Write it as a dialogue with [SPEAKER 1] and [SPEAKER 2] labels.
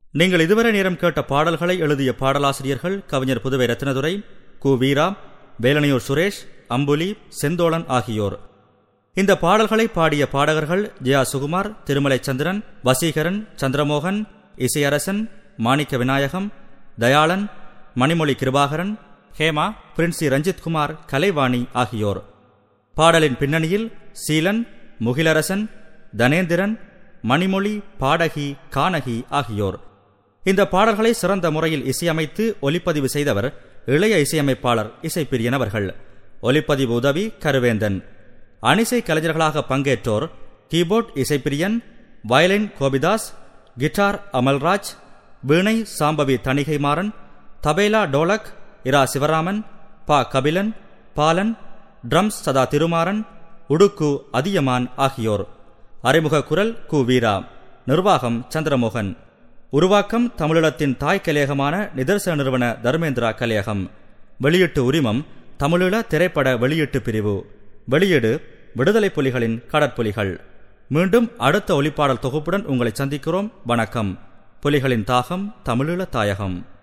[SPEAKER 1] நீங்கள் இதுவரை நேரம் கேட்ட பாடல்களை எழுதிய பாடலாசிரியர்கள் கவிஞர் புதுவை ரத்னதுரை கு வீரா வேலனையூர் சுரேஷ் அம்புலி செந்தோழன் ஆகியோர் இந்த பாடல்களை பாடிய பாடகர்கள் ஜெயா சுகுமார் திருமலை சந்திரன் வசீகரன் சந்திரமோகன் இசையரசன் மாணிக்க விநாயகம் தயாளன் மணிமொழி கிருபாகரன் ஹேமா பிரின்சி ரஞ்சித்குமார் கலைவாணி ஆகியோர் பாடலின் பின்னணியில் சீலன் முகிலரசன் தனேந்திரன் மணிமொழி பாடகி கானகி ஆகியோர் இந்த பாடல்களை சிறந்த முறையில் இசையமைத்து ஒலிப்பதிவு செய்தவர் இளைய இசையமைப்பாளர் இசைப்பிரியன் அவர்கள் ஒலிப்பதிவு உதவி கருவேந்தன் அணிசை கலைஞர்களாக பங்கேற்றோர் keyboard Isaipriyan violin Gopidas guitar Amalraj veena Sambavi தணிகைமாறன் tabla dholak இரா சிவராமன் பா கபிலன் பாலன் ட்ரம்ஸ் சதா திருமாறன் உடுக்கு அதியமான் ஆகியோர் அறிமுக குரல் கு வீரா நிர்வாகம் சந்திரமோகன் உருவாக்கம் தமிழீழத்தின் தாய் கலையகமான நிதர்சன நிறுவன தர்மேந்திரா கலையகம் வெளியீட்டு உரிமம் தமிழீழ திரைப்பட வெளியீட்டு பிரிவு வெளியீடு விடுதலை புலிகளின் கடற்புலிகள் மீண்டும் அடுத்த ஒளிப்பாடல் தொகுப்புடன் உங்களை சந்திக்கிறோம் வணக்கம் புலிகளின் தாகம் தமிழீழ தாயகம்